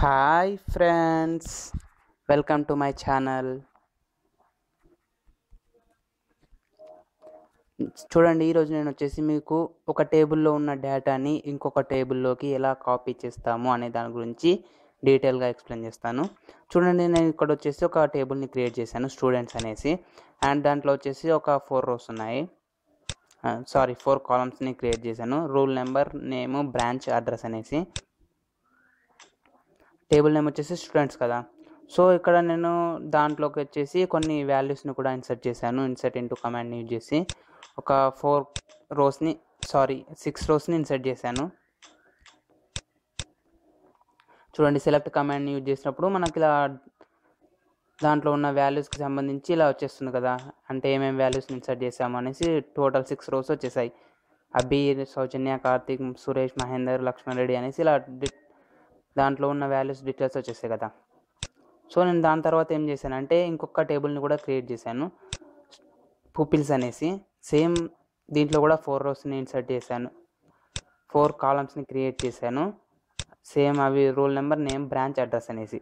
hi friends welcome to my channel చూడండి ఈరోజు నేను వచ్చేసి మీకు ఒక టేబుల్లో ఉన్న డేటాని ఇంకొక టేబుల్లోకి ఎలా కాపీ చేస్తాము అనే దాని గురించి డీటెయిల్గా ఎక్స్ప్లెయిన్ చేస్తాను చూడండి నేను ఇక్కడ వచ్చేసి ఒక టేబుల్ని క్రియేట్ చేశాను స్టూడెంట్స్ అనేసి అండ్ దాంట్లో వచ్చేసి ఒక ఫోర్ రోస్ ఉన్నాయి సారీ ఫోర్ కాలమ్స్ని క్రియేట్ చేశాను roll number name branch address అనేసి టేబుల్ నేమ్ వచ్చేసి స్టూడెంట్స్ కదా సో ఇక్కడ నేను దాంట్లోకి వచ్చేసి కొన్ని వాల్యూస్ని కూడా ఇన్సర్ట్ చేశాను ఇన్సర్ట్ ఇంటూ కమాండ్ని యూజ్ చేసి ఒక ఫోర్ రోస్ని సారీ సిక్స్ రోస్ని ఇన్సర్ట్ చేశాను చూడండి సెలెక్ట్ కమాండ్ని యూజ్ చేసినప్పుడు మనకి ఇలా దాంట్లో ఉన్న వాల్యూస్కి సంబంధించి ఇలా వచ్చేస్తుంది కదా అంటే ఏమేమి వాల్యూస్ ఇన్సర్ట్ చేసాము అనేసి టోటల్ సిక్స్ రోస్ వచ్చేసాయి అభి సౌజన్య కార్తిక్ సురేష్ మహేందర్ లక్ష్మణ్ రెడ్డి అనేసి ఇలా డి- దాంట్లో ఉన్న వాల్యూస్ డీటెయిల్స్ వచ్చేసాయి కదా సో నేను దాని తర్వాత ఏం చేశాను అంటే ఇంకొక టేబుల్ని కూడా క్రియేట్ చేశాను పుపిల్స్ అనేసి సేమ్ దీంట్లో కూడా ఫోర్ రోస్ని ఇన్సర్ట్ చేశాను ఫోర్ కాలమ్స్ని క్రియేట్ చేశాను సేమ్ అవి roll number name branch address అనేసి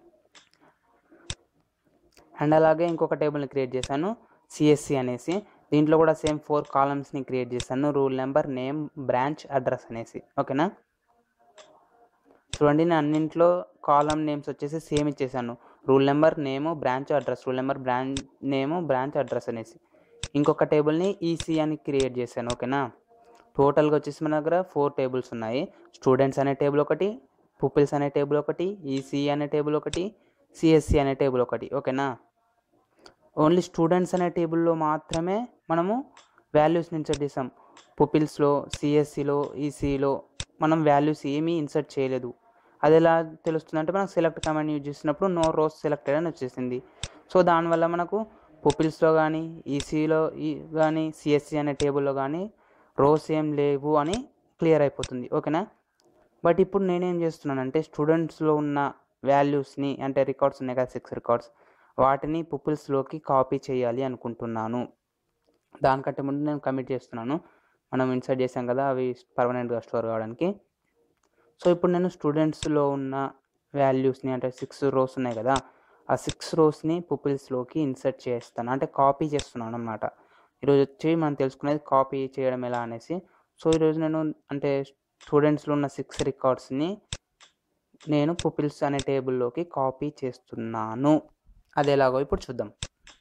అండ్ అలాగే ఇంకొక టేబుల్ని క్రియేట్ చేశాను సిఎస్సి అనేసి దీంట్లో కూడా సేమ్ ఫోర్ కాలమ్స్ని క్రియేట్ చేశాను roll number name branch address అనేసి ఓకేనా చూడండి నేను అన్నింట్లో కాలమ్ నేమ్స్ వచ్చేసి సేమ్ ఇచ్చేసాను roll number name branch address roll number branch name branch address అనేసి ఇంకొక టేబుల్ని ఈసీ అని క్రియేట్ చేశాను ఓకేనా టోటల్గా వచ్చేసి మన దగ్గర ఫోర్ టేబుల్స్ ఉన్నాయి స్టూడెంట్స్ అనే టేబుల్ ఒకటి పుపిల్స్ అనే టేబుల్ ఒకటి ఈసీ అనే టేబుల్ ఒకటి సిఎస్సి అనే టేబుల్ ఒకటి ఓకేనా ఓన్లీ స్టూడెంట్స్ అనే టేబుల్లో మాత్రమే మనము వాల్యూస్ని ఇన్సర్ట్ చేసాం పుపిల్స్లో సిఎస్సిలో ఈసీలో మనం వాల్యూస్ ఏమీ ఇన్సర్ట్ చేయలేదు అది ఎలా తెలుస్తుంది అంటే మనకు సెలెక్ట్ కమాండ్ యూజ్ చేసినప్పుడు నో రోస్ సెలెక్టెడ్ అని వచ్చేసింది సో దానివల్ల మనకు పుపిల్స్లో కానీ ఈసీలో ఈ కానీ సిఎస్సి అనే టేబుల్లో కానీ రోస్ ఏం లేవు అని క్లియర్ అయిపోతుంది ఓకేనా బట్ ఇప్పుడు నేనేం చేస్తున్నానంటే స్టూడెంట్స్లో ఉన్న వాల్యూస్ని అంటే రికార్డ్స్ ఉన్నాయి కదా సిక్స్ రికార్డ్స్ వాటిని పుపిల్స్లోకి కాపీ చేయాలి అనుకుంటున్నాను దానికంటే ముందు నేను కమిట్ చేస్తున్నాను మనం ఇన్సర్ట్ చేసాం కదా అవి పర్మనెంట్గా స్టోర్ కావడానికి సో ఇప్పుడు నేను స్టూడెంట్స్లో ఉన్న వాల్యూస్ని అంటే సిక్స్ రోస్ ఉన్నాయి కదా ఆ సిక్స్ రోస్ని పుపిల్స్లోకి ఇన్సర్ట్ చేస్తాను అంటే కాపీ చేస్తున్నాను అనమాట ఈరోజు వచ్చి మనం తెలుసుకునేది కాపీ చేయడం ఎలా అనేసి సో ఈరోజు నేను అంటే స్టూడెంట్స్లో ఉన్న సిక్స్ రికార్డ్స్ని నేను పుపిల్స్ అనే టేబుల్లోకి కాపీ చేస్తున్నాను అది ఎలాగో ఇప్పుడు చూద్దాం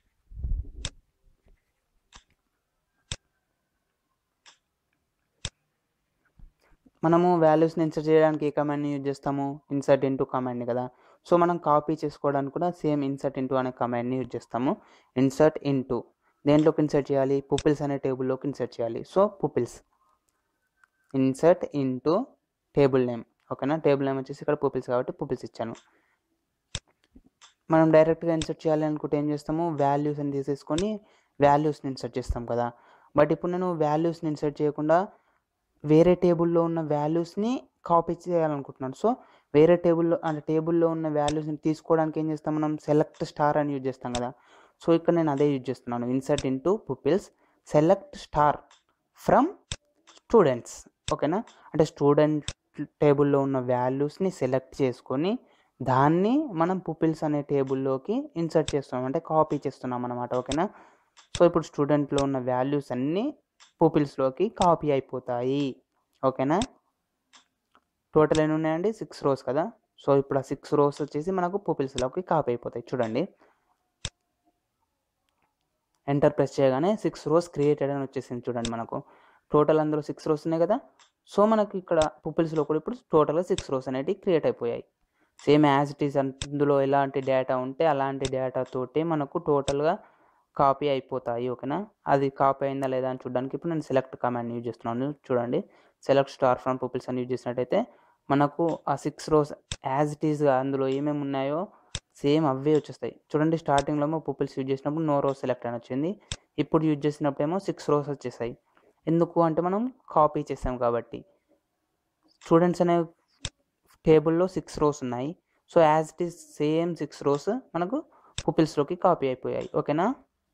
మనము వాల్యూస్ని ఇన్సర్ట్ చేయడానికి ఏ కమాండ్ని యూజ్ చేస్తాము ఇన్సర్ట్ ఇంటూ కమాండ్ని కదా సో మనం కాపీ చేసుకోవడానికి కూడా సేమ్ ఇన్సర్ట్ ఇంటూ అనే కమాండ్ని యూజ్ చేస్తాము ఇన్సర్ట్ ఇంటూ దేంట్లోకి ఇన్సర్ట్ చేయాలి పుపిల్స్ అనే టేబుల్లోకి ఇన్సర్ట్ చేయాలి so pupils insert into table name ఓకేనా టేబుల్ నేమ్ వచ్చేసి ఇక్కడ పుపిల్స్ కాబట్టి పుపిల్స్ ఇచ్చాను మనం డైరెక్ట్గా ఇన్సర్ట్ చేయాలి అనుకుంటే ఏం చేస్తాము వాల్యూస్ అని తీసేసుకొని వాల్యూస్ని ఇన్సర్ట్ చేస్తాం కదా బట్ ఇప్పుడు నేను వాల్యూస్ని ఇన్సర్ట్ చేయకుండా వేరే టేబుల్లో ఉన్న వాల్యూస్ని కాపీ చేయాలనుకుంటున్నాను సో వేరే టేబుల్లో అంటే టేబుల్లో ఉన్న వాల్యూస్ని తీసుకోవడానికి ఏం చేస్తాం మనం సెలెక్ట్ స్టార్ అని యూజ్ చేస్తాం కదా సో ఇక్కడ నేను అదే యూజ్ చేస్తున్నాను insert into pupils select star from students ఓకేనా అంటే స్టూడెంట్ టేబుల్లో ఉన్న వాల్యూస్ని సెలెక్ట్ చేసుకొని దాన్ని మనం పుపిల్స్ అనే టేబుల్లోకి ఇన్సర్ట్ చేస్తున్నాం అంటే కాపీ చేస్తున్నాం అనమాట ఓకేనా సో ఇప్పుడు స్టూడెంట్లో ఉన్న వాల్యూస్ అన్నీ పుపిల్స్లోకి కాపీ అయిపోతాయి ఓకేనా టోటల్ ఎన్ని ఉన్నాయండి సిక్స్ రోస్ కదా సో ఇప్పుడు ఆ సిక్స్ రోస్ వచ్చేసి మనకు పుపిల్స్లోకి కాపీ అయిపోతాయి చూడండి ఎంటర్ ప్రెస్ చేయగానే సిక్స్ రోస్ క్రియేటెడ్ అని వచ్చేసింది చూడండి మనకు టోటల్ అందులో సిక్స్ రోస్ ఉన్నాయి కదా సో మనకి ఇక్కడ పుపిల్స్లో కూడా ఇప్పుడు టోటల్గా సిక్స్ రోస్ అనేవి క్రియేట్ అయిపోయాయి సేమ్ యాజ్ ఇట్ ఈస్ అందులో ఎలాంటి డేటా ఉంటే అలాంటి డేటా తోటి మనకు టోటల్గా కాపీ అయిపోతాయి ఓకేనా అది కాపీ అయిందా లేదా అని చూడడానికి ఇప్పుడు నేను సెలెక్ట్ కమాండ్ యూజ్ చేస్తున్నాను చూడండి సెలెక్ట్ స్టార్ ఫ్రమ్ పుపిల్స్ అని యూజ్ చేసినట్టయితే మనకు ఆ సిక్స్ రోస్ యాజ్ ఇట్ ఈస్గా అందులో ఏమేమి ఉన్నాయో సేమ్ అవే వచ్చేస్తాయి చూడండి స్టార్టింగ్లో ఏమో పుపిల్స్ యూజ్ చేసినప్పుడు నో రోస్ సెలెక్ట్ అని వచ్చింది ఇప్పుడు యూజ్ చేసినప్పుడు ఏమో సిక్స్ రోస్ వచ్చేసాయి ఎందుకు అంటే మనం కాపీ చేసాం కాబట్టి స్టూడెంట్స్ అనే టేబుల్లో సిక్స్ రోస్ ఉన్నాయి so as it is same six rows మనకు పుపిల్స్లోకి కాపీ అయిపోయాయి ఓకేనా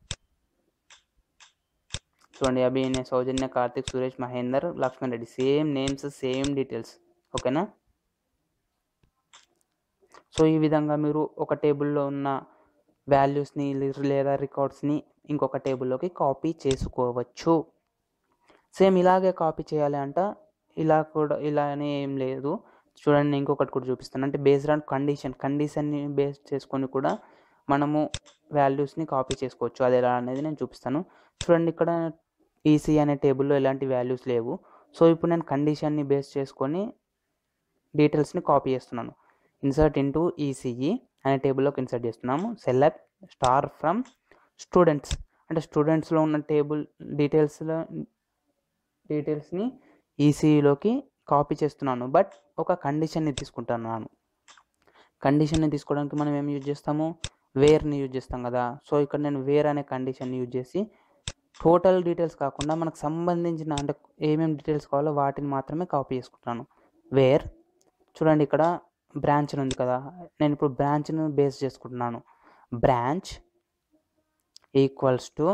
చూడండి Abhinaya Soujanya Karthik Suresh Mahender Laxman Reddy same names same details ఓకేనా సో ఈ విధంగా మీరు ఒక టేబుల్లో ఉన్న వాల్యూస్ని లేదా రికార్డ్స్ని ఇంకొక టేబుల్లోకి కాపీ చేసుకోవచ్చు సేమ్ ఇలాగే కాపీ చేయాలి అంట ఇలా కూడా ఇలా అని ఏం లేదు చూడండి నేను ఇంకొకటి కూడా చూపిస్తాను అంటే బేస్డ్ ఆన్ కండిషన్ కండిషన్ని బేస్ చేసుకొని కూడా మనము వాల్యూస్ని కాపీ చేసుకోవచ్చు అది ఎలా అనేది నేను చూపిస్తాను చూడండి ఇక్కడ ఈసీ అనే టేబుల్లో ఎలాంటి వాల్యూస్ లేవు సో ఇప్పుడు నేను కండిషన్ని బేస్ చేసుకొని డీటెయిల్స్ని కాపీ చేస్తున్నాను ఇన్సర్ట్ ఇంటూ ఈసీఈ అనే టేబుల్లోకి ఇన్సర్ట్ చేస్తున్నాము సెలెక్ట్ స్టార్ ఫ్రమ్ స్టూడెంట్స్ అంటే స్టూడెంట్స్లో ఉన్న టేబుల్ డీటెయిల్స్లో డీటెయిల్స్ని ఈసీఈలోకి కాపీ చేస్తున్నాను బట్ ఒక కండిషన్ని తీసుకుంటున్నాను కండిషన్ని తీసుకోవడానికి మనం ఏం యూజ్ చేస్తాము వేర్ని యూజ్ చేస్తాం కదా సో ఇక్కడ నేను వేర్ అనే కండిషన్ని యూజ్ చేసి టోటల్ డీటెయిల్స్ కాకుండా మనకు సంబంధించిన అంటే ఏమేమి డీటెయిల్స్ కావాలో వాటిని మాత్రమే కాపీ చేసుకుంటున్నాను వేర్ చూడండి ఇక్కడ బ్రాంచ్ అని ఉంది కదా నేను ఇప్పుడు బ్రాంచ్ను బేస్ చేసుకుంటున్నాను బ్రాంచ్ ఈక్వల్స్ టు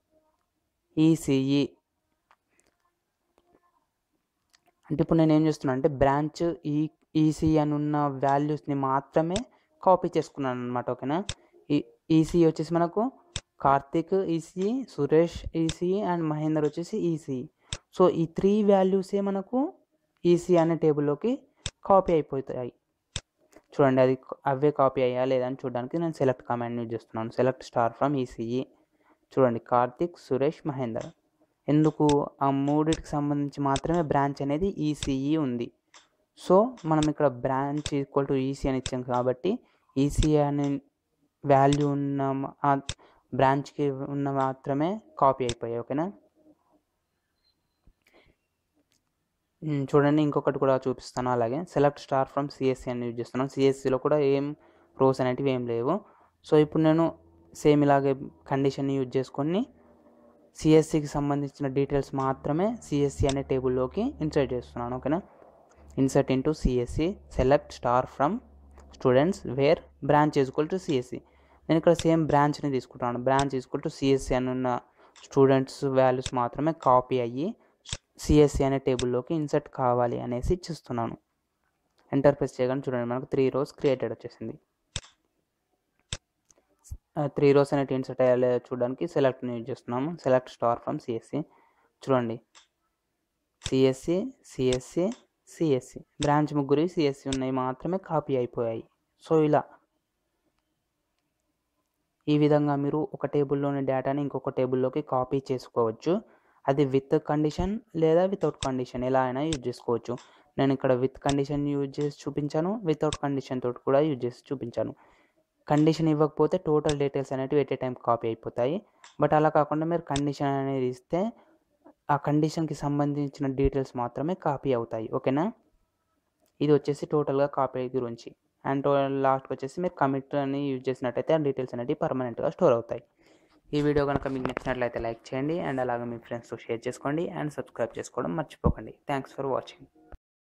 ఈసీఈ అంటే ఇప్పుడు నేను ఏం చేస్తున్నాను అంటే బ్రాంచ్ ఈ ఈసీ అని ఉన్న వాల్యూస్ని మాత్రమే కాపీ చేసుకున్నాను అనమాట ఓకేనా ఈ ఈసీ వచ్చేసి మనకు Karthik EC Suresh EC and Mahender వచ్చేసి ఈసీ సో ఈ త్రీ వాల్యూసే మనకు ఈసీ అనే టేబుల్లోకి కాపీ అయిపోతాయి చూడండి అది అవే కాపీ అయ్యా లేదని చూడడానికి నేను సెలెక్ట్ కమాండ్ యూజ్ చేస్తున్నాను సెలెక్ట్ స్టార్ ఫ్రమ్ ఈసీఈ చూడండి కార్తిక్ సురేష్ మహేందర్ ఎందుకు ఆ మూడిటికి సంబంధించి మాత్రమే బ్రాంచ్ అనేది ఈసీఈ ఉంది సో మనం ఇక్కడ బ్రాంచ్ ఈక్వల్ టు ఈసీ అని ఇచ్చాం కాబట్టి ఈసీ అనే వాల్యూ ఉన్న ఆ బ్రాంచ్కి ఉన్న మాత్రమే కాపీ అయిపోయాయి ఓకేనా ఉమ్, చూడండి ఇంకొకటి కూడా చూపిస్తాను అలాగే సెలెక్ట్ స్టార్ ఫ్రమ్ సిఎస్సి అని యూజ్ చేస్తున్నాను సిఎస్సిలో కూడా ఏం రోస్ అనేటివి ఏం లేవు సో ఇప్పుడు నేను సేమ్ ఇలాగే కండిషన్ని యూజ్ చేసుకొని సిఎస్సికి సంబంధించిన డీటెయిల్స్ మాత్రమే సిఎస్సి అనే టేబుల్లోకి ఇన్సర్ట్ చేస్తున్నాను ఓకేనా insert into CSC select star from students where branch equal to CSC నేను ఇక్కడ సేమ్ బ్రాంచ్ని తీసుకుంటాను బ్రాంచ్ ఈక్వల్ టు సిఎస్సి అని ఉన్న స్టూడెంట్స్ వాల్యూస్ మాత్రమే కాపీ అయ్యి సిఎస్సి అనే టేబుల్లోకి ఇన్సర్ట్ కావాలి అనేసి చూస్తున్నాను ఎంటర్ ప్రెస్ చేయగానే చూడండి మనకు త్రీ రోస్ క్రియేటెడ్ వచ్చేసింది త్రీ రోస్ అనేవి ఇన్సర్ట్ అయ్యాలి చూడడానికి సెలెక్ట్ని యూజ్ చేస్తున్నాము సెలెక్ట్ స్టార్ ఫ్రమ్ సిఎస్సి చూడండి సిఎస్సి సిఎస్సి సిఎస్సి బ్రాంచ్ ముగ్గురు సిఎస్సి ఉన్నాయి మాత్రమే కాపీ అయిపోయాయి సో ఇలా ఈ విధంగా మీరు ఒక టేబుల్లోని డేటాని ఇంకొక టేబుల్లోకి కాపీ చేసుకోవచ్చు అది విత్ కండిషన్ లేదా వితౌట్ కండిషన్ ఎలా అయినా యూజ్ చేసుకోవచ్చు నేను ఇక్కడ విత్ కండిషన్ యూజ్ చేసి చూపించాను వితౌట్ కండిషన్ తోటి కూడా యూజ్ చేసి చూపించాను కండిషన్ ఇవ్వకపోతే టోటల్ డీటెయిల్స్ అనేవి ఎట్ ఏ టైం కాపీ అయిపోతాయి బట్ అలా కాకుండా మీరు కండిషన్ అనేది ఇస్తే ఆ కండిషన్కి సంబంధించిన డీటెయిల్స్ మాత్రమే కాపీ అవుతాయి ఓకేనా ఇది వచ్చేసి టోటల్గా కాపీ గురించి అండ్ లాస్ట్కి వచ్చేసి మీరు కమిట్ అని యూజ్ చేసినట్టయితే ఆ డీటెయిల్స్ అనేవి పర్మనెంట్గా స్టోర్ అవుతాయి ఈ వీడియో కనుక మీకు నచ్చినట్లయితే లైక్ చేయండి అండ్ అలాగే మీ ఫ్రెండ్స్తో షేర్ చేసుకోండి అండ్ సబ్స్క్రైబ్ చేసుకోవడం మర్చిపోకండి థ్యాంక్స్ ఫర్ వాచింగ్